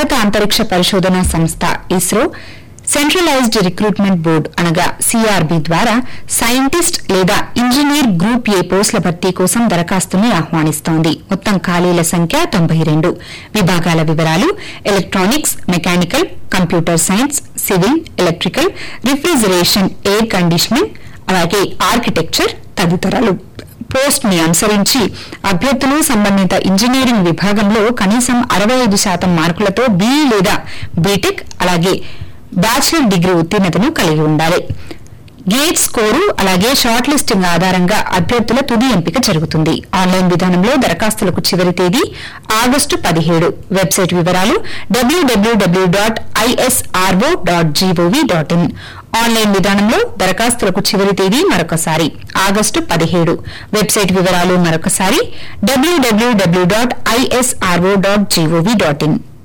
భారత అంతరిక్ష పరిశోధన సంస్థ ఇస్రో సెంట్రలైజ్డ్ రిక్రూట్మెంట్ బోర్డు అనగా సిఆర్బి ద్వారా సైంటిస్ట్ లేదా ఇంజనీర్ గ్రూప్ ఏ పోస్టుల భర్తీ కోసం దరఖాస్తుని ఆహ్వానిస్తోంది మొత్తం ఖాళీల సంఖ్య తొంభై రెండు విభాగాల వివరాలు electronics mechanical computer science civil electrical refrigeration air conditioning అలాగే ఆర్కిటెక్చర్ తదితరాలు పోస్ట్ ని అనుసరించి అభ్యర్థులు సంబంధిత ఇంజనీరింగ్ విభాగంలో కనీసం అరవై ఐదు శాతం మార్కులతో బి లేదా బీటెక్ అలాగే బ్యాచిలర్ డిగ్రీ ఉత్తీర్ణతను కలిగి ఉండాలి గేట్ స్కోరు అలాగే షార్ట్ లిస్టింగ్ ఆధారంగా అభ్యర్థుల తుది ఎంపిక జరుగుతుంది ఆన్లైన్ విధానంలో దరఖాస్తులకు చివరి తేదీ ఆగస్టు పదిహేడు వెబ్సైట్ వివరాలు W W W dot I S R O dot G O V dot in online విధానంలో దరఖాస్తులకు చివరి తేదీ మరొకసారి ఆగస్టు పదిహేడు వెబ్సైట్ వివరాలు మరొకసారి W W W dot I S R O dot G O V dot in